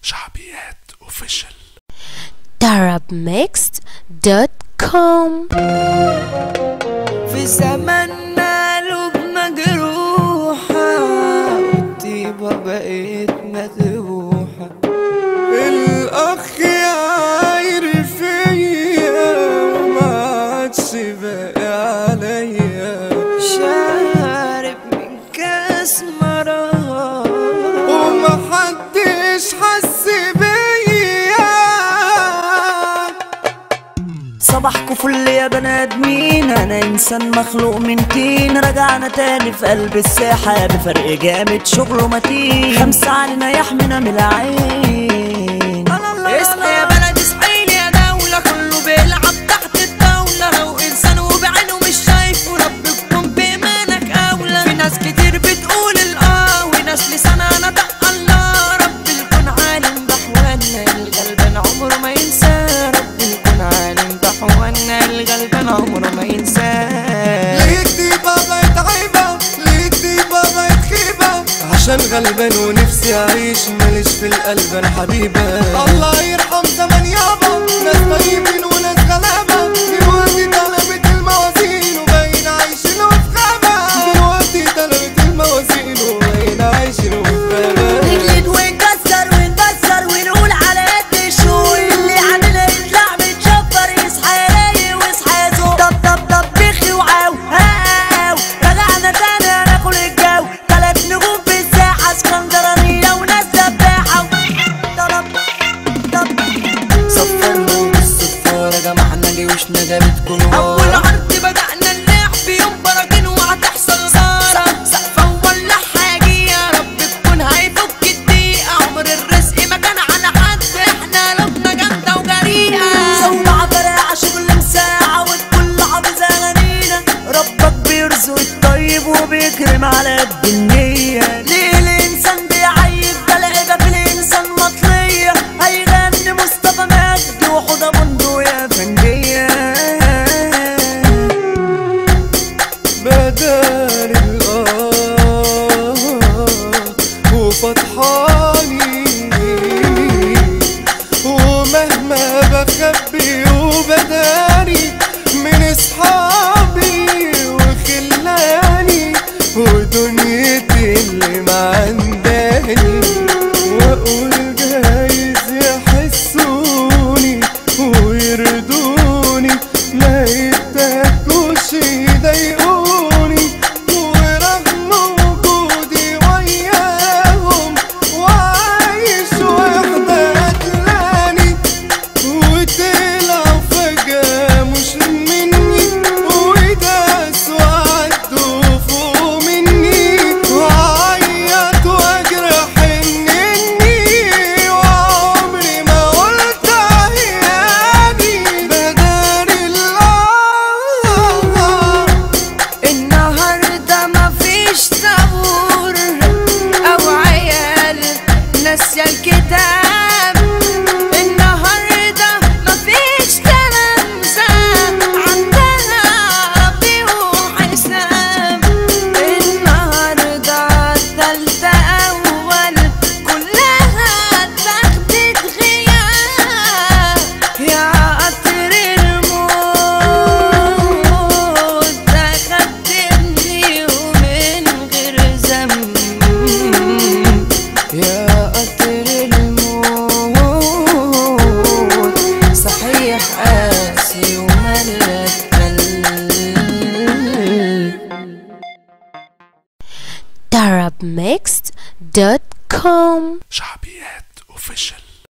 شعبيات اوفيشال darabmixed.com في زماننا قلوب مجروحة والطيبة بقيت مذبوحة الأخ عاير فيا ما عادش باقي عليا شارب من كاس مرار ومحدش حس بيا صباحكوا فل يا بني ادمين انا انسان مخلوق من طين رجعنا تاني في قلب الساحه بفرق جامد شغله متين خمسه علينا يحمينا من العين اصحى يا بلد اصحيلي يا دولة كله بيلعب تحت الطاولة لو انسان وبعينه مش شايفه ربكم بإيمانك أولى في ناس كتير بتقول الآه وناس لسانها نطق الله رب الكون عالم بحوالنا الغلبان عمره ما ينسى رب الكون عالم بحوالنا الغلبان عمره ما ينسى ليك دي بابا يتعيبة ليك دي بابا يتخيبة عشان غلبان ونفسي اعيش ماليش في القلب انا حبيبة الله يرحم زمن يابا ناس طيبين وناس غلابة دلوقتي طلبت الموازين وباين عايشين وفي غابة دلوقتي طلبت الموازين وباين عايشين وفي غابة نجلد ونكسر ونكسر ونقول على قد شو اللي عاملها يطلع متشفر يصحى يلاقي ويصحى يزوق طب طب طب بخي وعاو هاو رجعنا تاني هناكل الجو تلات نجوم في الساحة اسكندرانية وناس سباحة طلب طب صفرنا بالصفارة جمعنا جيوشنا جابت كل أول عرض بدأنا اللعب يوم براكين وهتحصل خسارة سقفة ولا حاجة يا رب تكون هيفك الدقيقة عمر الرزق ما كان على حد احنا قلوبنا جامدة وجريئة سوى فرقع شغل مساعة والكل حافظ أغانينا ربك بيرزق الطيب وبيكرم على قد النية ليه الإنسان بيعيد ده لعبة في الإنسان مطلية هيغني مصطفى مجدي وحوضة بندق يا فندية بدار الآه وفضحاني ومهما بخبي وبداري من اصحابي وخلاني ودنيتي اللي ما عنداني واقول جايز يحسوني ويردوني ما يتاكوش يضايقوني ورغم وجودي وياهم وعايش وحدة قتلاني وطلعوا فجأة مش مني وداس وعدوا فوق مني وعيط واجرح انني وعمري ما قلت عياني بدار الله النهاردة مفيش طابور أو عيال ناسية الكتاب النهاردة مفيش تلامذة عندها ربي وحساب النهاردة التالتة أول كلها اتاخدت غياب يا قطر الموت ده خدتني ومن غير ذنب يا قطر الموت صحيح قاسي وملك قلب darabmixed.com شعبيات اوفيشال